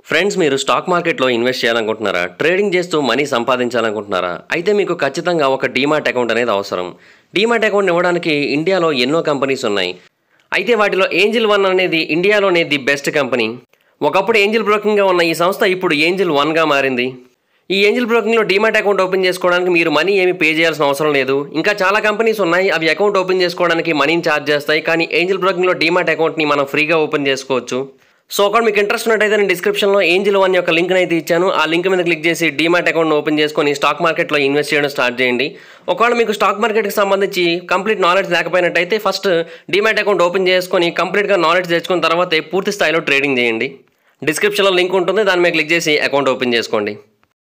friends మీరు stock మార్కెట్లో invest చేయాలనుకుంటున్నారా ట్రేడింగ్ చేస్తూ మనీ సంపాదించాలనుకుంటున్నారా అయితే మీకు ఖచ్చితంగా ఒక డీమాట్ అకౌంట్ అనేది అవసరం డీమాట్ అకౌంట్ ఇవ్వడానికి ఇండియాలో ఎన్నో కంపెనీస్ ఉన్నాయి అయితే వాటిలో ఏంజిల్ వన్ అనేది ఇండియాలోనే ది బెస్ట్ కంపెనీ ఒకప్పుడు ఏంజిల్ బ్రోకింగ్గా ఉన్న ఈ సంస్థ ఇప్పుడు ఏంజిల్ వన్గా మారింది ఈ ఏంజిల్ బ్రోకింగ్లో డీమాట్ అకౌంట్ ఓపెన్ చేసుకోవడానికి మీరు మనీ ఏమి పే చేయాల్సిన అవసరం లేదు ఇంకా చాలా కంపెనీస్ ఉన్నాయి అవి అకౌంట్ ఓపెన్ చేసుకోవడానికి మనీని ఛార్జ్ చేస్తాయి కానీ ఏంజిల్ బ్రోకింగ్లో డీమాట్ అకౌంట్ని మనం ఫ్రీగా ఓపెన్ చేసుకోవచ్చు సో ఒకవేళ మీకు ఇంట్రెస్ట్ ఉన్నట్టయితే నేను డిస్క్రిప్షన్లో ఏంజిల్ వన్ యొక్క లింక్ అయితే ఇచ్చాను ఆ లింక్ మీద క్లిక్ చేసి డీమాట్ అకౌంట్ ఓపెన్ చేసుకొని స్టాక్ మార్కెట్లో ఇన్వెస్ట్ చేయడం స్టార్ట్ చేయండి ఒకవేళ మీకు స్టాక్ మార్కెట్కి సంబంధించి కంప్లీట్ నాలెడ్జ్ లేకపోయినట్టయితే ఫస్ట్ డీమాట్ అకౌంట్ ఓపెన్ చేసుకొని కంప్లీట్గా నాలెడ్జ్ తెచ్చుకున్న తర్వాతే పూర్తి స్థాయిలో ట్రేడింగ్ చేయండి డిస్క్రిప్షన్లో లింక్ ఉంటుంది దాని మీద క్లిక్ చేసి అకౌంట్ ఓపెన్ చేసుకోండి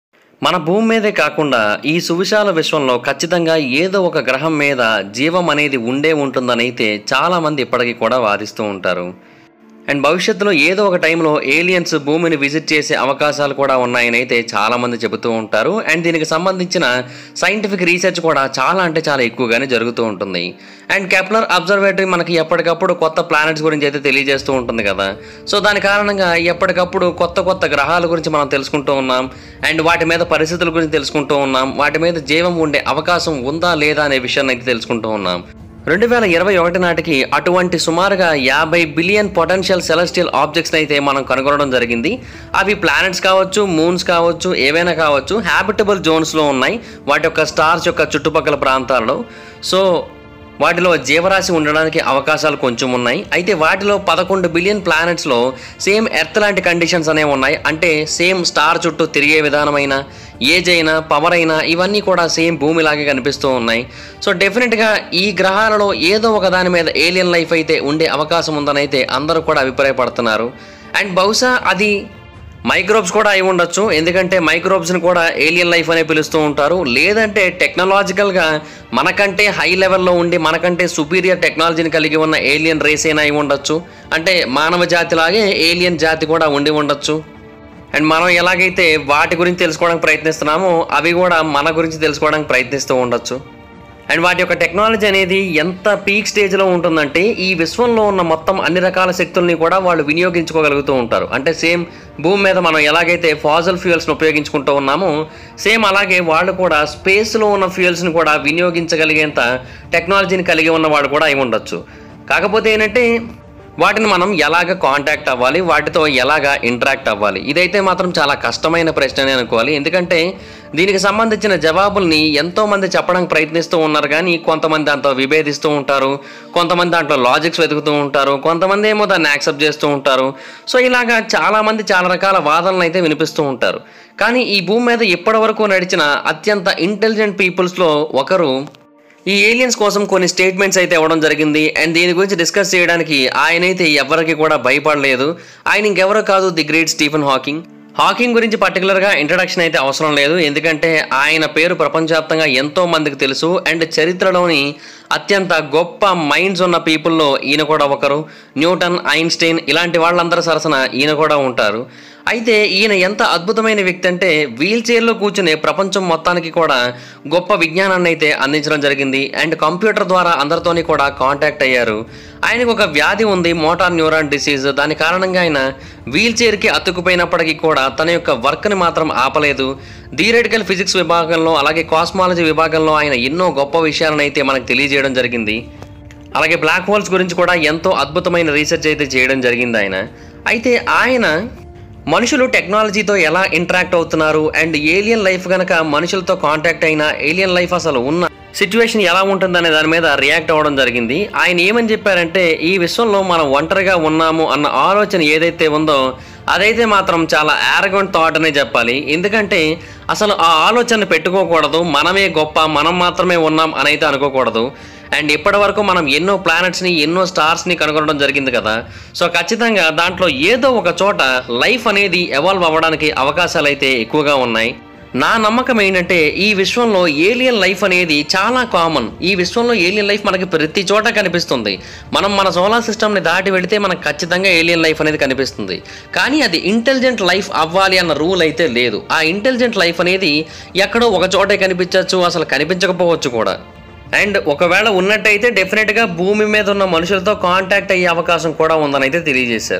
మన భూమి మీదే కాకుండా ఈ సువిశాల విశ్వంలో ఖచ్చితంగా ఏదో ఒక గ్రహం మీద జీవం అనేది ఉండే ఉంటుందనైతే చాలామంది ఇప్పటికీ కూడా వాదిస్తూ ఉంటారు అండ్ భవిష్యత్తులో ఏదో ఒక టైంలో ఏలియన్స్ భూమిని విజిట్ చేసే అవకాశాలు కూడా ఉన్నాయని అయితే చాలామంది చెబుతూ ఉంటారు అండ్ దీనికి సంబంధించిన సైంటిఫిక్ రీసెర్చ్ కూడా చాలా అంటే చాలా ఎక్కువగానే జరుగుతూ ఉంటుంది అండ్ కెప్లర్ అబ్జర్వేటరీ మనకి ఎప్పటికప్పుడు కొత్త ప్లానెట్స్ గురించి అయితే తెలియజేస్తూ ఉంటుంది కదా సో దాని కారణంగా ఎప్పటికప్పుడు కొత్త కొత్త గ్రహాల గురించి మనం తెలుసుకుంటూ ఉన్నాం అండ్ వాటి మీద పరిస్థితుల గురించి తెలుసుకుంటూ ఉన్నాం వాటి మీద జీవం ఉండే అవకాశం ఉందా లేదా అనే విషయాన్ని అయితే తెలుసుకుంటూ ఉన్నాం రెండు వేల ఇరవై ఒకటి నాటికి అటువంటి సుమారుగా యాభై బిలియన్ పొటెన్షియల్ సెలెస్టియల్ ఆబ్జెక్ట్స్ అయితే మనం కనుగొనడం జరిగింది అవి ప్లానెట్స్ కావచ్చు మూన్స్ కావచ్చు ఏవైనా కావచ్చు హ్యాబిటబుల్ జోన్స్లో ఉన్నాయి వాటి యొక్క స్టార్స్ యొక్క చుట్టుపక్కల ప్రాంతాల్లో సో వాటిలో జీవరాశి ఉండడానికి అవకాశాలు కొంచెం ఉన్నాయి అయితే వాటిలో పదకొండు బిలియన్ ప్లానెట్స్లో సేమ్ ఎర్త్ లాంటి కండిషన్స్ అనేవి ఉన్నాయి అంటే సేమ్ స్టార్ చుట్టూ తిరిగే విధానమైన ఏజ్ అయినా పవర్ అయినా ఇవన్నీ కూడా సేమ్ భూమిలాగే కనిపిస్తూ ఉన్నాయి సో డెఫినెట్గా ఈ గ్రహాలలో ఏదో ఒక దాని మీద ఏలియన్ లైఫ్ అయితే ఉండే అవకాశం ఉందని అయితే అందరూ కూడా అభిప్రాయపడుతున్నారు అండ్ బహుశా అది మైక్రోబ్స్ కూడా అయి ఉండొచ్చు ఎందుకంటే మైక్రోబ్స్ని కూడా ఏలియన్ లైఫ్ అనే పిలుస్తూ ఉంటారు లేదంటే టెక్నాలజికల్గా మనకంటే హై లెవెల్లో ఉండి మనకంటే సుపీరియర్ టెక్నాలజీని కలిగి ఉన్న ఏలియన్ రేస్ అయినా అయి ఉండొచ్చు అంటే మానవ జాతిలాగే ఏలియన్ జాతి కూడా ఉండి ఉండొచ్చు అండ్ మనం ఎలాగైతే వాటి గురించి తెలుసుకోవడానికి ప్రయత్నిస్తున్నామో అవి కూడా మన గురించి తెలుసుకోవడానికి ప్రయత్నిస్తూ ఉండొచ్చు అండ్ వాటి యొక్క టెక్నాలజీ అనేది ఎంత పీక్ స్టేజ్లో ఉంటుందంటే ఈ విశ్వంలో ఉన్న మొత్తం అన్ని రకాల శక్తుల్ని కూడా వాళ్ళు వినియోగించుకోగలుగుతూ ఉంటారు అంటే సేమ్ భూమి మీద మనం ఎలాగైతే ఫాజల్ ఫ్యూయల్స్ని ఉపయోగించుకుంటూ ఉన్నామో సేమ్ అలాగే వాళ్ళు కూడా స్పేస్లో ఉన్న ఫ్యూయల్స్ని కూడా వినియోగించగలిగేంత టెక్నాలజీని కలిగి ఉన్న వాళ్ళు కూడా అయి ఉండొచ్చు కాకపోతే ఏంటంటే వాటిని మనం ఎలాగ కాంటాక్ట్ అవ్వాలి వాటితో ఎలాగ ఇంటరాక్ట్ అవ్వాలి ఇదైతే మాత్రం చాలా కష్టమైన ప్రశ్ననే అనుకోవాలి ఎందుకంటే దీనికి సంబంధించిన జవాబుల్ని ఎంతోమంది చెప్పడానికి ప్రయత్నిస్తూ ఉన్నారు కానీ కొంతమంది దాంతో విభేదిస్తూ ఉంటారు కొంతమంది దాంట్లో లాజిక్స్ వెతుకుతూ ఉంటారు కొంతమంది ఏమో దాన్ని యాక్సెప్ట్ చేస్తూ ఉంటారు సో ఇలాగా చాలామంది చాలా రకాల వాదనలు అయితే వినిపిస్తూ ఉంటారు కానీ ఈ భూమి మీద ఇప్పటి వరకు నడిచిన అత్యంత ఇంటెలిజెంట్ పీపుల్స్లో ఒకరు ఈ ఏలియన్స్ కోసం కొన్ని స్టేట్మెంట్స్ అయితే ఇవ్వడం జరిగింది అండ్ దీని గురించి డిస్కస్ చేయడానికి ఆయన అయితే ఎవరికి కూడా భయపడలేదు ఆయన ఇంకెవరో కాదు the great Stephen Hawking Hawking గురించి పర్టికులర్గా ఇంట్రడక్షన్ అయితే అవసరం లేదు ఎందుకంటే ఆయన పేరు ప్రపంచవ్యాప్తంగా ఎంతో మందికి తెలుసు అండ్ చరిత్రలోని అత్యంత గొప్ప మైండ్స్ ఉన్న పీపుల్లో ఈయన కూడా ఒకరు న్యూటన్ ఐన్స్టైన్ ఇలాంటి వాళ్ళందరూ సరసన ఈయన కూడా ఉంటారు అయితే ఈయన ఎంత అద్భుతమైన వ్యక్తి అంటే వీల్ చైర్లో కూర్చునే ప్రపంచం మొత్తానికి కూడా గొప్ప విజ్ఞానాన్ని అయితే అందించడం జరిగింది అండ్ కంప్యూటర్ ద్వారా అందరితోని కూడా కాంటాక్ట్ అయ్యారు ఆయనకు ఒక వ్యాధి ఉంది మోటార్ న్యూరాన్ డిసీజ్ దాని కారణంగా ఆయన వీల్ చైర్కి అతుక్కుపోయినప్పటికీ కూడా తన యొక్క వర్క్ని మాత్రం ఆపలేదు థియరిటికల్ ఫిజిక్స్ విభాగంలో అలాగే కాస్మాలజీ విభాగంలో ఆయన ఎన్నో గొప్ప విషయాలను అయితే మనకు తెలియజేయడం జరిగింది అలాగే బ్లాక్ హోల్స్ గురించి కూడా ఎంతో అద్భుతమైన రీసెర్చ్ అయితే చేయడం జరిగింది ఆయన అయితే ఆయన మనుషులు టెక్నాలజీతో ఎలా ఇంటరాక్ట్ అవుతున్నారు అండ్ ఏలియన్ లైఫ్ గనక మనుషులతో కాంటాక్ట్ అయిన ఏలియన్ లైఫ్ అసలు ఉన్న సిచ్యువేషన్ ఎలా ఉంటుందనే దాని మీద రియాక్ట్ అవ్వడం జరిగింది ఆయన ఏమని చెప్పారంటే ఈ విశ్వంలో మనం ఒంటరిగా ఉన్నాము అన్న ఆలోచన ఏదైతే ఉందో అదైతే మాత్రం చాలా యారగెంట్ థాట్ అనే చెప్పాలి ఎందుకంటే అసలు ఆ ఆలోచన పెట్టుకోకూడదు మనమే గొప్ప మనం మాత్రమే ఉన్నాం అని అయితే అనుకోకూడదు అండ్ ఇప్పటి వరకు మనం ఎన్నో ప్లానెట్స్ని ఎన్నో స్టార్స్ని కనుగొనడం జరిగింది కదా సో ఖచ్చితంగా దాంట్లో ఏదో ఒక చోట లైఫ్ అనేది ఎవాల్వ్ అవ్వడానికి అవకాశాలు అయితే ఎక్కువగా ఉన్నాయి నా నమ్మకం ఏంటంటే ఈ విశ్వంలో ఏలియన్ లైఫ్ అనేది చాలా కామన్ ఈ విశ్వంలో ఏలియన్ లైఫ్ మనకి ప్రతి చోట కనిపిస్తుంది మనం మన సోలార్ సిస్టమ్ని దాటి వెళితే మనకు ఖచ్చితంగా ఏలియన్ లైఫ్ అనేది కనిపిస్తుంది కానీ అది ఇంటెలిజెంట్ లైఫ్ అవ్వాలి అన్న రూల్ అయితే లేదు ఆ ఇంటెలిజెంట్ లైఫ్ అనేది ఎక్కడో ఒక చోటే కనిపించవచ్చు అసలు కనిపించకపోవచ్చు కూడా అండ్ ఒకవేళ ఉన్నట్టయితే డెఫినెట్గా భూమి మీద ఉన్న మనుషులతో కాంటాక్ట్ అయ్యే అవకాశం కూడా ఉందని అయితే తెలియజేశారు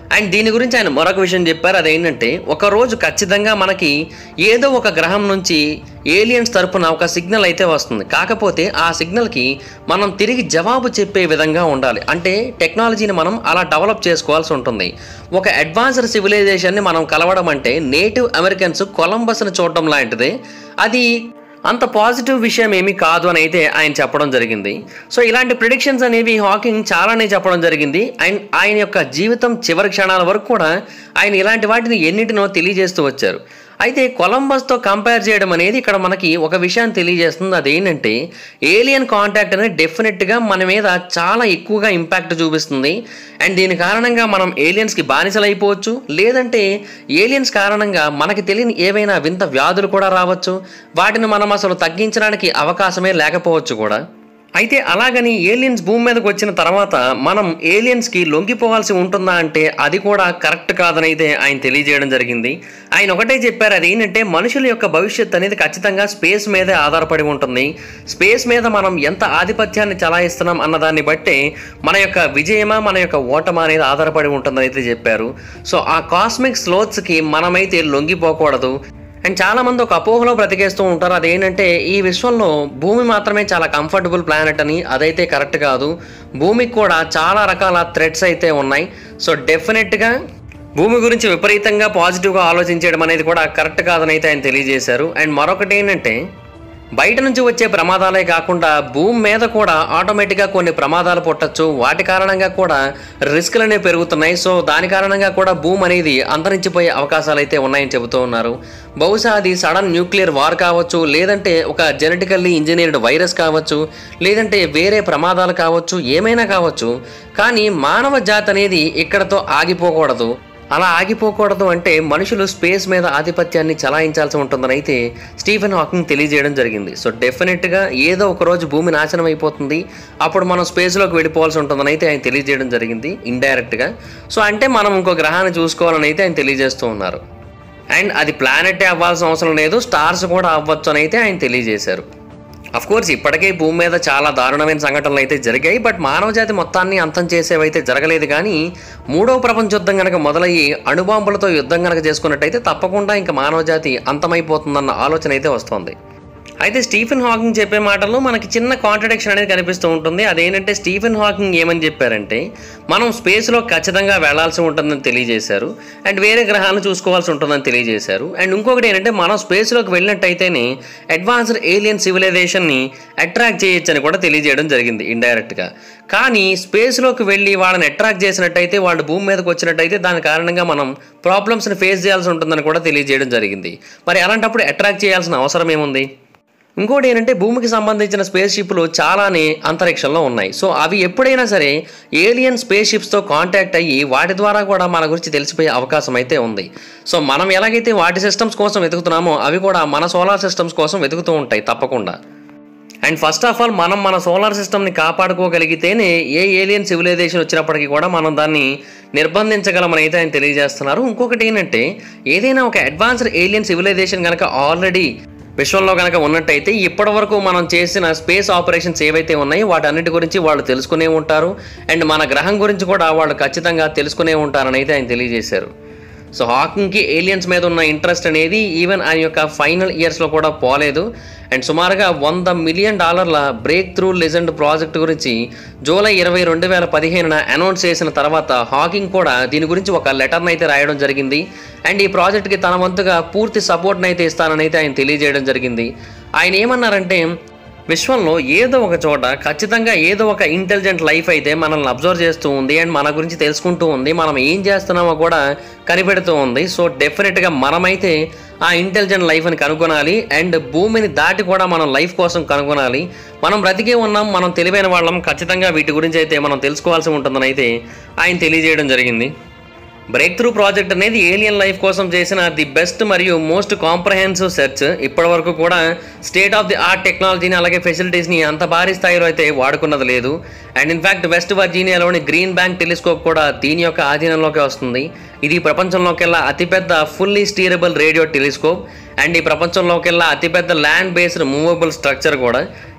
అండ్ దీని గురించి ఆయన మరొక విషయం చెప్పారు అదేంటంటే ఒక రోజు ఖచ్చితంగా మనకి ఏదో ఒక గ్రహం నుంచి ఏలియన్స్ తరపున ఒక సిగ్నల్ అయితే వస్తుంది కాకపోతే ఆ సిగ్నల్కి మనం తిరిగి జవాబు చెప్పే విధంగా ఉండాలి అంటే టెక్నాలజీని మనం అలా డెవలప్ చేసుకోవాల్సి ఉంటుంది ఒక అడ్వాన్స్డ్ సివిలైజేషన్ని మనం కలవడం అంటే నేటివ్ అమెరికన్స్ కొలంబస్ని చూడడం లాంటిదే అది అంత పాజిటివ్ విషయం ఏమీ కాదు అని అయితే ఆయన చెప్పడం జరిగింది సో ఇలాంటి ప్రిడిక్షన్స్ అనేవి హాకింగ్ చాలానే చెప్పడం జరిగింది అండ్ ఆయన యొక్క జీవితం చివరి క్షణాల వరకు కూడా ఆయన ఇలాంటి వాటిని ఎన్నింటినో తెలియజేస్తూ వచ్చారు అయితే కొలంబస్తో కంపేర్ చేయడం అనేది ఇక్కడ మనకి ఒక విషయాన్ని తెలియజేస్తుంది అదేంటంటే ఏలియన్ కాంటాక్ట్ అనేది డెఫినెట్గా మన మీద చాలా ఎక్కువగా ఇంపాక్ట్ చూపిస్తుంది అండ్ దీని కారణంగా మనం ఏలియన్స్కి బానిసలైపోవచ్చు లేదంటే ఏలియన్స్ కారణంగా మనకి తెలియని ఏవైనా వింత వ్యాధులు కూడా రావచ్చు వాటిని మనం అసలు తగ్గించడానికి అవకాశమే లేకపోవచ్చు కూడా అయితే అలాగని ఏలియన్స్ భూమి మీదకి వచ్చిన తర్వాత మనం ఏలియన్స్కి లొంగిపోవాల్సి ఉంటుందా అంటే అది కూడా కరెక్ట్ కాదని అయితే ఆయన తెలియజేయడం జరిగింది ఆయన ఒకటే చెప్పారు అది ఏంటంటే మనుషుల యొక్క భవిష్యత్తు అనేది ఖచ్చితంగా స్పేస్ మీదే ఆధారపడి ఉంటుంది స్పేస్ మీద మనం ఎంత ఆధిపత్యాన్ని చలాయిస్తున్నాం అన్నదాన్ని బట్టే మన యొక్క విజయమా మన యొక్క ఓటమా అనేది ఆధారపడి ఉంటుందని అయితే చెప్పారు సో ఆ కాస్మిక్ స్లోత్స్కి మనమైతే లొంగిపోకూడదు అండ్ చాలా మంది ఒక అపోహలో బ్రతికేస్తూ ఉంటారు అదేంటంటే ఈ విశ్వంలో భూమి మాత్రమే చాలా కంఫర్టబుల్ ప్లానెట్ అని అదైతే కరెక్ట్ కాదు భూమికి కూడా చాలా రకాల థ్రెడ్స్ అయితే ఉన్నాయి సో డెఫినెట్గా భూమి గురించి విపరీతంగా పాజిటివ్గా ఆలోచించడం అనేది కూడా కరెక్ట్ కాదని అయితే ఆయన తెలియజేశారు అండ్ మరొకటి ఏంటంటే బయట నుంచి వచ్చే ప్రమాదాలే కాకుండా భూమి మీద కూడా ఆటోమేటిక్గా కొన్ని ప్రమాదాలు పుట్టచ్చు వాటి కారణంగా కూడా రిస్క్లు అనేవి పెరుగుతున్నాయి సో దాని కారణంగా కూడా భూమి అనేది అంతరించిపోయే అవకాశాలు అయితే ఉన్నాయని చెబుతూ ఉన్నారు బహుశా అది సడన్ న్యూక్లియర్ వార్ కావచ్చు లేదంటే ఒక జెనెటికల్లీ ఇంజనీర్డ్ వైరస్ కావచ్చు లేదంటే వేరే ప్రమాదాలు కావచ్చు ఏమైనా కావచ్చు కానీ మానవ జాతి అనేది ఇక్కడతో ఆగిపోకూడదు అలా ఆగిపోకూడదు అంటే మనుషులు స్పేస్ మీద ఆధిపత్యాన్ని చలాయించాల్సి ఉంటుందని అయితే స్టీఫెన్ హాకింగ్ తెలియజేయడం జరిగింది సో డెఫినెట్గా ఏదో ఒక రోజు భూమి నాశనం అయిపోతుంది అప్పుడు మనం స్పేస్లోకి వెళ్ళిపోవాల్సి ఉంటుందని అయితే ఆయన తెలియజేయడం జరిగింది ఇండైరెక్ట్గా సో అంటే మనం ఇంకో గ్రహాన్ని చూసుకోవాలని అయితే ఆయన తెలియజేస్తూ ఉన్నారు అండ్ అది ప్లానెటే అవ్వాల్సిన అవసరం లేదు స్టార్స్ కూడా అవ్వచ్చు అని అయితే ఆయన తెలియజేశారు అఫ్ కోర్స్ ఇప్పటికే భూమి మీద చాలా దారుణమైన సంఘటనలు అయితే జరిగాయి బట్ మానవ జాతి మొత్తాన్ని అంతం చేసేవైతే జరగలేదు కానీ మూడవ ప్రపంచ యుద్ధం కనుక మొదలయ్యి అణుబాంబులతో యుద్ధం కనుక చేసుకున్నట్టయితే తప్పకుండా ఇంకా మానవ జాతి అంతమైపోతుందన్న ఆలోచన అయితే వస్తుంది అయితే స్టీఫెన్ హాకింగ్ చెప్పే మాటల్లో మనకి చిన్న కాంట్రడిక్షన్ అనేది కనిపిస్తూ ఉంటుంది అదేంటంటే స్టీఫెన్ హాకింగ్ ఏమని చెప్పారంటే మనం స్పేస్లో ఖచ్చితంగా వెళ్లాల్సి ఉంటుందని తెలియజేశారు అండ్ వేరే గ్రహాలను చూసుకోవాల్సి ఉంటుందని తెలియజేశారు అండ్ ఇంకొకటి ఏంటంటే మనం స్పేస్లోకి వెళ్ళినట్టయితేనే అడ్వాన్స్డ్ ఏలియన్ సివిలైజేషన్ని అట్రాక్ట్ చేయొచ్చని కూడా తెలియజేయడం జరిగింది ఇండైరెక్ట్గా కానీ స్పేస్లోకి వెళ్ళి వాళ్ళని అట్రాక్ట్ చేసినట్టయితే వాళ్ళు భూమి మీదకి వచ్చినట్టయితే దాని కారణంగా మనం ప్రాబ్లమ్స్ని ఫేస్ చేయాల్సి ఉంటుందని కూడా తెలియజేయడం జరిగింది మరి అలాంటప్పుడు అట్రాక్ట్ చేయాల్సిన అవసరం ఏముంది ఇంకోటి ఏంటంటే భూమికి సంబంధించిన స్పేస్ షిప్లు చాలానే అంతరిక్షంలో ఉన్నాయి సో అవి ఎప్పుడైనా సరే ఏలియన్ స్పేస్ షిప్స్తో కాంటాక్ట్ అయ్యి వాటి ద్వారా కూడా మన గురించి తెలిసిపోయే అవకాశం అయితే ఉంది సో మనం ఎలాగైతే వాటి సిస్టమ్స్ కోసం వెతుకుతున్నామో అవి కూడా మన సోలార్ సిస్టమ్స్ కోసం వెతుకుతూ ఉంటాయి తప్పకుండా అండ్ ఫస్ట్ ఆఫ్ ఆల్ మనం మన సోలార్ సిస్టమ్ని కాపాడుకోగలిగితేనే ఏ ఏలియన్ సివిలైజేషన్ వచ్చినప్పటికీ కూడా మనం దాన్ని నిర్బంధించగలమని అయితే ఆయన తెలియజేస్తున్నారు ఇంకొకటి ఏంటంటే ఏదైనా ఒక అడ్వాన్స్డ్ ఏలియన్ సివిలైజేషన్ కనుక ఆల్రెడీ విశ్వంలో కనుక ఉన్నట్టయితే ఇప్పటి వరకు మనం చేసిన స్పేస్ ఆపరేషన్స్ ఏవైతే ఉన్నాయో వాటన్నిటి గురించి వాళ్ళు తెలుసుకునే ఉంటారు అండ్ మన గ్రహం గురించి కూడా వాళ్ళు ఖచ్చితంగా తెలుసుకునే ఉంటారని అయితే ఆయన తెలియజేశారు సో హాకింగ్కి ఏలియన్స్ మీద ఉన్న ఇంట్రెస్ట్ అనేది ఈవెన్ ఆయన యొక్క ఫైనల్ ఇయర్స్లో కూడా పోలేదు అండ్ సుమారుగా వంద మిలియన్ డాలర్ల బ్రేక్ త్రూ లెజెండ్ ప్రాజెక్ట్ గురించి జూలై ఇరవై రెండు వేల పదిహేనున అనౌన్స్ చేసిన తర్వాత హాకింగ్ కూడా దీని గురించి ఒక లెటర్ని అయితే రాయడం జరిగింది అండ్ ఈ ప్రాజెక్ట్కి తన వంతుగా పూర్తి సపోర్ట్ని అయితే ఇస్తానని అయితే ఆయన తెలియజేయడం జరిగింది ఆయన ఏమన్నారంటే విశ్వంలో ఏదో ఒక చోట ఖచ్చితంగా ఏదో ఒక ఇంటెలిజెంట్ లైఫ్ అయితే మనల్ని అబ్జర్వ్ చేస్తూ ఉంది అండ్ మన గురించి తెలుసుకుంటూ ఉంది మనం ఏం చేస్తున్నామో కూడా కనిపెడుతూ ఉంది సో డెఫినెట్గా మనమైతే ఆ ఇంటెలిజెంట్ లైఫ్ని కనుగొనాలి అండ్ భూమిని దాటి కూడా మనం లైఫ్ కోసం కనుగొనాలి మనం బ్రతికే ఉన్నాం మనం తెలివైన వాళ్ళం ఖచ్చితంగా వీటి గురించి అయితే మనం తెలుసుకోవాల్సి ఉంటుందని అయితే ఆయన తెలియజేయడం జరిగింది బ్రేక్ త్రూ ప్రాజెక్ట్ అనేది ఏలియన్ లైఫ్ కోసం చేసిన ది బెస్ట్ మరియు మోస్ట్ కాంప్రహెన్సివ్ సెర్చ్ ఇప్పటి వరకు కూడా స్టేట్ ఆఫ్ ది ఆర్ట్ టెక్నాలజీని అలాగే ఫెసిలిటీస్ని అంత భారీ స్థాయిలో అయితే వాడుకున్నది లేదు అండ్ ఇన్ఫాక్ట్ వెస్ట్ వర్జీనియాలోని గ్రీన్ బ్యాంక్ టెలిస్కోప్ కూడా దీని యొక్క ఆధీనంలోకి వస్తుంది ఇది ప్రపంచంలోకెల్లా అతిపెద్ద fully steerable radio telescope and ఈ ప్రపంచంలోకెల్లా అతిపెద్ద ల్యాండ్ బేస్డ్ మూవబుల్ స్ట్రక్చర్ కూడా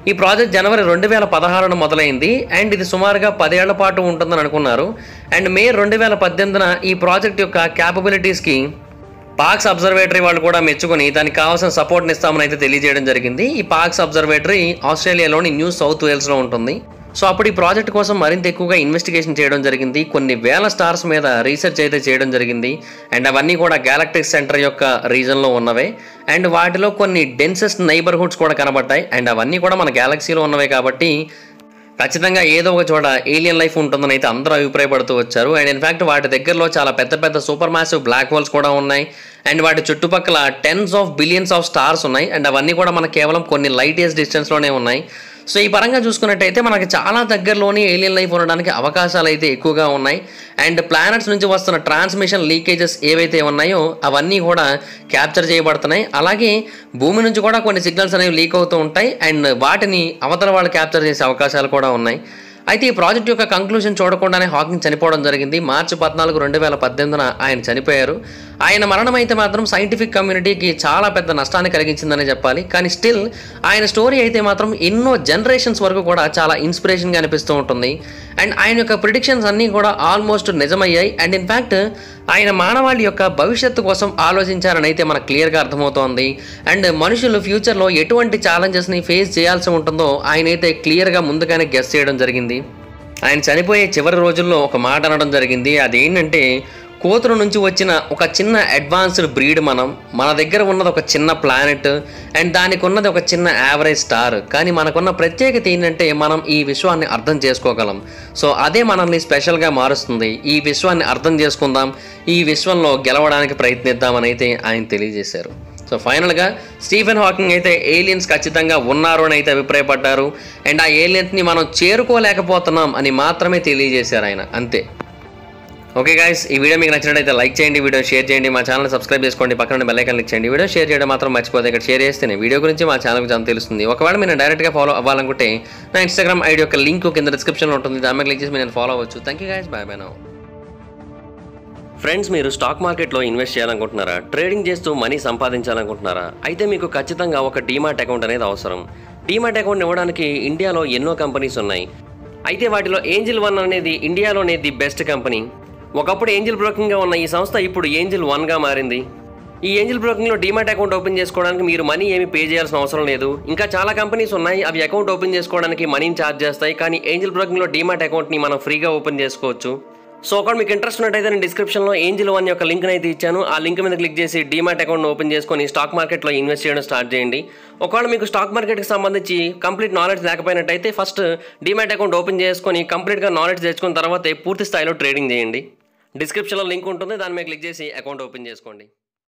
ఈ ప్రాజెక్ట్ జనవరి రెండు వేల పదహారున మొదలైంది అండ్ ఇది సుమారుగా పదేళ్ల పాటు ఉంటుందని అనుకున్నారు అండ్ మే రెండు వేల పద్దెనిమిదిన ఈ ప్రాజెక్ట్ యొక్క క్యాపబిలిటీస్కి పాక్స్ అబ్జర్వేటరీ వాళ్ళు కూడా మెచ్చుకొని దానికి కావాల్సిన సపోర్ట్ని ఇస్తామని అయితే తెలియజేయడం జరిగింది ఈ పాక్స్ అబ్జర్వేటరీ ఆస్ట్రేలియాలోని న్యూ సౌత్ వేల్స్లో ఉంటుంది సో అప్పుడు ఈ ప్రాజెక్ట్ కోసం మరింత ఎక్కువగా ఇన్వెస్టిగేషన్ చేయడం జరిగింది కొన్ని వేల స్టార్స్ మీద రీసెర్చ్ అయితే చేయడం జరిగింది అండ్ అవన్నీ కూడా గ్యాలక్టిక్ సెంటర్ యొక్క రీజన్లో ఉన్నవే అండ్ వాటిలో కొన్ని డెన్సెస్ట్ నైబర్హుడ్స్ కూడా కనబడ్డాయి అండ్ అవన్నీ కూడా మన గ్యాలక్సీలో ఉన్నవే కాబట్టి ఖచ్చితంగా ఏదో ఒక చోట ఏలియన్ లైఫ్ ఉంటుందని అయితే అందరూ అభిప్రాయపడుతూ వచ్చారు అండ్ ఇన్ఫాక్ట్ వాటి దగ్గరలో చాలా పెద్ద పెద్ద సూపర్ మ్యాసివ్ బ్లాక్ హోల్స్ కూడా ఉన్నాయి అండ్ వాటి చుట్టుపక్కల tens of billions of stars ఉన్నాయి అండ్ అవన్నీ కూడా మనకు కేవలం కొన్ని లైట్ ఇయర్స్ డిస్టెన్స్లోనే ఉన్నాయి సో ఈ పరంగా చూసుకున్నట్టయితే మనకి చాలా దగ్గరలోని ఏలియన్ లైఫ్ ఉండడానికి అవకాశాలు అయితే ఎక్కువగా ఉన్నాయి అండ్ ప్లానెట్స్ నుంచి వస్తున్న ట్రాన్స్మిషన్ లీకేజెస్ ఏవైతే ఉన్నాయో అవన్నీ కూడా క్యాప్చర్ చేయబడుతున్నాయి అలాగే భూమి నుంచి కూడా కొన్ని సిగ్నల్స్ అనేవి లీక్ అవుతూ ఉంటాయి అండ్ వాటిని అవతల వాళ్ళు క్యాప్చర్ చేసే అవకాశాలు కూడా ఉన్నాయి అయితే ఈ ప్రాజెక్ట్ యొక్క కంక్లూజన్ చూడకుండానే హాకింగ్ చనిపోవడం జరిగింది మార్చి పద్నాలుగు రెండు వేల పద్దెనిమిదిన ఆయన చనిపోయారు ఆయన మరణం అయితే మాత్రం సైంటిఫిక్ కమ్యూనిటీకి చాలా పెద్ద నష్టాన్ని కలిగించిందనే చెప్పాలి కానీ స్టిల్ ఆయన స్టోరీ అయితే మాత్రం ఎన్నో జనరేషన్స్ వరకు కూడా చాలా ఇన్స్పిరేషన్గా అనిపిస్తూ ఉంటుంది అండ్ ఆయన యొక్క ప్రిడిక్షన్స్ అన్నీ కూడా ఆల్మోస్ట్ నిజమయ్యాయి అండ్ ఇన్ఫ్యాక్ట్ ఆయన మానవాళి యొక్క భవిష్యత్తు కోసం ఆలోచించారని అయితే మనకు క్లియర్గా అర్థమవుతోంది అండ్ మనుషులు ఫ్యూచర్లో ఎటువంటి ఛాలెంజెస్ని ఫేస్ చేయాల్సి ఉంటుందో ఆయన అయితే క్లియర్గా ముందుగానే గెస్ చేయడం జరిగింది ఆయన చనిపోయే చివరి రోజుల్లో ఒక మాట అనడం జరిగింది అదేంటంటే కోతురు నుంచి వచ్చిన ఒక చిన్న అడ్వాన్స్డ్ బ్రీడ్ మనం మన దగ్గర ఉన్నది ఒక చిన్న ప్లానెట్ అండ్ దానికి ఉన్నది ఒక చిన్న యావరేజ్ స్టార్ కానీ మనకున్న ప్రత్యేకత ఏంటంటే మనం ఈ విశ్వాన్ని అర్థం చేసుకోగలం సో అదే మనల్ని స్పెషల్గా మారుస్తుంది ఈ విశ్వాన్ని అర్థం చేసుకుందాం ఈ విశ్వంలో గెలవడానికి ప్రయత్నిద్దామని అయితే ఆయన తెలియజేశారు సో ఫైనల్గా స్టీఫెన్ హాకింగ్ అయితే ఏలియన్స్ ఖచ్చితంగా ఉన్నారు అని అయితే అభిప్రాయపడ్డారు అండ్ ఆ ఏలియన్స్ని మనం చేరుకోలేకపోతున్నాం అని మాత్రమే తెలియజేశారు ఆయన అంతే ఓకే గాయస్ ఈ వీడియో మీకు నచ్చినట్లయితే లైక్ చేయండి వీడియో షేర్ చేయండి మా ఛానల్ సబ్స్క్రైబ్ చేసుకోండి పక్కన బెల్ ఐకాన్ క్లిక్ చేయండి వీడియో షేర్ చేయడం మాత్రం మర్చిపోతే ఇక్కడ షేర్ చేస్తేనే వీడియో గురించి మా ఛానల్ గురించి అంత తెలుస్తుంది ఒకవేళ మీరు డైరెక్ట్గా ఫాలో అవ్వాలనుకుంటే నా ఇన్స్టాగ్రామ్ ఐడి యొక్క లింక్ కింద డిస్క్రిప్షన్లో ఉంటుంది దాని మీద క్లిక్ చేసి మీరు ఫాలో అవ్వచ్చు thank you guys bye bye now friends మీరు స్టాక్ మార్కెట్లో ఇన్వెస్ట్ చేయాలనుకుంటున్నారా ట్రేడింగ్ చేస్తూ మనీ సంపాదించాలనుకుంటున్నారా అయితే మీకు ఖచ్చితంగా ఒక డీమాట్ అకౌంట్ అనేది అవసరం డీమాట్ అకౌంట్ ఇవ్వడానికి ఇండియాలో ఎన్నో కంపెనీస్ ఉన్నాయి అయితే వాటిలో ఏంజిల్ వన్ అనేది ఇండియాలోనే ది బెస్ట్ కంపెనీ ఒకప్పుడు ఏంజిల్ బ్రోకింగ్గా ఉన్న ఈ సంస్థ ఇప్పుడు ఏంజిల్ వన్గా మారింది ఈ ఏంజిల్ బ్రోకింగ్లో డీమాట్ అకౌంట్ ఓపెన్ చేసుకోవడానికి మీరు మనీ ఏమి పే చేయాల్సిన అవసరం లేదు ఇంకా చాలా కంపెనీస్ ఉన్నాయి అవి అకౌంట్ ఓపెన్ చేసుకోవడానికి మనీని ఛార్జ్ చేస్తాయి కానీ ఏంజిల్ బ్రోకింగ్లో డీమాట్ అకౌంట్ని మనం ఫ్రీగా ఓపెన్ చేసుకోవచ్చు సో ఒకవేళ మీకు ఇంట్రెస్ట్ ఉన్నట్టయితే నేను డిస్క్రిప్షన్లో ఏంజిల్ వన్ యొక్క లింక్ అయితే ఇచ్చాను ఆ లింక్ మీద క్లిక్ చేసి డీమాట్ అకౌంట్ ఓపెన్ చేసుకొని స్టాక్ మార్కెట్లో ఇన్వెస్ట్ చేయడం స్టార్ట్ చేయండి ఒకవేళ మీకు స్టాక్ మార్కెట్కి సంబంధించి కంప్లీట్ నాలెడ్జ్ లేకపోయినట్టయితే ఫస్ట్ డీమాట్ అకౌంట్ ఓపెన్ చేసుకొని కంప్లీట్గా నాలెడ్జ్ తెచ్చుకున్న తర్వాత పూర్తి స్థాయిలో ట్రేడింగ్ చేయండి డిస్క్రిప్షన్లో లింక్ ఉంటుంది దాని మీద క్లిక్ చేసి అకౌంట్ ఓపెన్ చేసుకోండి